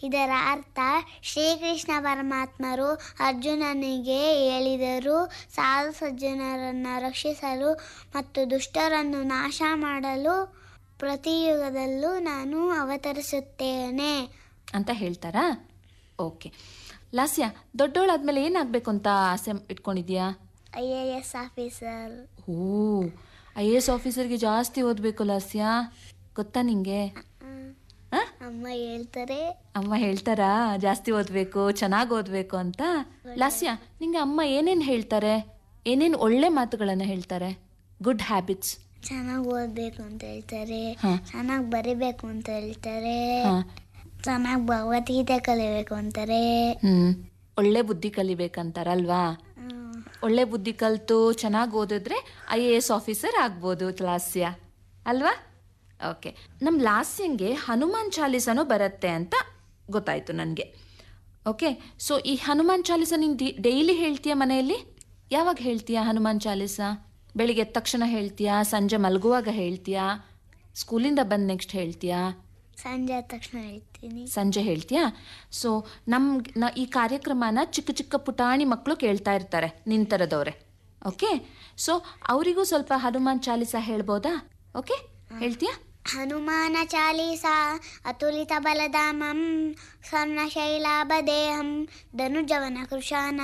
ಇದರ ಅರ್ಥ ಶ್ರೀಕೃಷ್ಣ ಪರಮಾತ್ಮರು ಅರ್ಜುನನಿಗೆ ಹೇಳಿದರು ಸಾಧು ಸಜ್ಜನರನ್ನು ರಕ್ಷಿಸಲು ಮತ್ತು ದುಷ್ಟರನ್ನು ನಾಶ ಮಾಡಲು ಪ್ರತಿಯುಗದಲ್ಲೂ ನಾನು ಅವತರಿಸುತ್ತೇನೆ ಅಂತ ಹೇಳ್ತಾರಾ ಓಕೆ ಲಾಸ್ಯ ದೊಡ್ಡವಳಾದ್ಮೇಲೆ ಏನಾಗಬೇಕು ಅಂತ ಆಸೆ ಇಟ್ಕೊಂಡಿದ್ಯಾ ಐ ಎ ಎಸ್ ಆಫೀಸರ್ ಓ ಐ ಎ ಎಸ್ ಆಫೀಸರ್ಗೆ ಜಾಸ್ತಿ ಓದಬೇಕು ಲಾಸ್ಯ ಗೊತ್ತಾ ನಿಂಗೆ ಆ? ಅಮ್ಮ ಹೇಳ್ತಾರೆ ಅಮ್ಮ ಹೇಳ್ತಾರಾ ಜಾಸ್ತಿ ಓದಬೇಕು ಚೆನ್ನಾಗಿ ಓದಬೇಕು ಅಂತ ಲಾಸ್ಯ ನಿಂಗೆ ಅಮ್ಮ ಏನೇನು ಹೇಳ್ತಾರೆ ಏನೇನು ಒಳ್ಳೆ ಮಾತುಗಳನ್ನು ಹೇಳ್ತಾರೆ ಗುಡ್ ಹ್ಯಾಬಿಟ್ಸ್ ಚೆನ್ನಾಗಿ ಓದಬೇಕು ಅಂತ ಹೇಳ್ತಾರೆ ಹಾ. ಚೆನ್ನಾಗಿ ಬರಿಬೇಕು ಅಂತ ಹೇಳ್ತಾರೆ ಹಾ. ಚೆನ್ನಾಗಿ ಭಗವದ್ಗೀತೆ ಕಲಿಬೇಕು ಅಂತಾರೆ ಹ್ಮ್ ಒಳ್ಳೆ ಬುದ್ಧಿ ಕಲಿಬೇಕಂತಾರಲ್ವಾ ಹ್ಮ್. ಒಳ್ಳೆ ಬುದ್ಧಿ ಕಲಿತು ಚೆನ್ನಾಗಿ ಓದಿದ್ರೆ ಐ ಎ ಎಸ್ ಆಫೀಸರ್ ಆಗ್ಬೋದು ಲಾಸ್ಯ ಅಲ್ವಾ ಓಕೆ ನಮ್ಮ ಲಾಸ್ಯಂಗೆ ಹನುಮಾನ್ ಚಾಲೀಸನೂ ಬರುತ್ತೆ ಅಂತ ಗೊತ್ತಾಯ್ತು ನನಗೆ ಓಕೆ ಸೊ ಈ ಹನುಮಾನ್ ಚಾಲೀಸ ನೀನು ಡೈಲಿ ಹೇಳ್ತೀಯ ಮನೆಯಲ್ಲಿ ಯಾವಾಗ ಹೇಳ್ತೀಯಾ ಹನುಮಾನ್ ಚಾಲೀಸ ಬೆಳಿಗ್ಗೆ ಎದ್ದ ತಕ್ಷಣ ಹೇಳ್ತೀಯಾ ಸಂಜೆ ಮಲಗುವಾಗ ಹೇಳ್ತೀಯಾ ಸ್ಕೂಲಿಂದ ಬಂದು ನೆಕ್ಸ್ಟ್ ಹೇಳ್ತೀಯಾ ಸಂಜೆ ಆದ ತಕ್ಷಣ ಹೇಳ್ತೀನಿ ಸಂಜೆ ಹೇಳ್ತೀಯಾ ಸೊ ನಮ್ ನ ಈ ಕಾರ್ಯಕ್ರಮನ ಚಿಕ್ಕ ಚಿಕ್ಕ ಪುಟಾಣಿ ಮಕ್ಕಳು ಕೇಳ್ತಾ ಇರ್ತಾರೆ ನಿನ್ ಥರದವ್ರೆ ಓಕೆ ಸೊ ಅವರಿಗೂ ಸ್ವಲ್ಪ ಹನುಮಾನ್ ಚಾಲೀಸ ಹೇಳ್ಬೋದಾ ಓಕೆ ಹೇಳ್ತೀಯಾ ಹನುಮಾನ ಚಾಲೀಸ ಅತುಲಿತ ಬಲಧಾಮಂ ಸ್ವರ್ಣ ಶೈಲಾಭದೇಹಂ ಧನುಜವನ ಕೃಶಾನ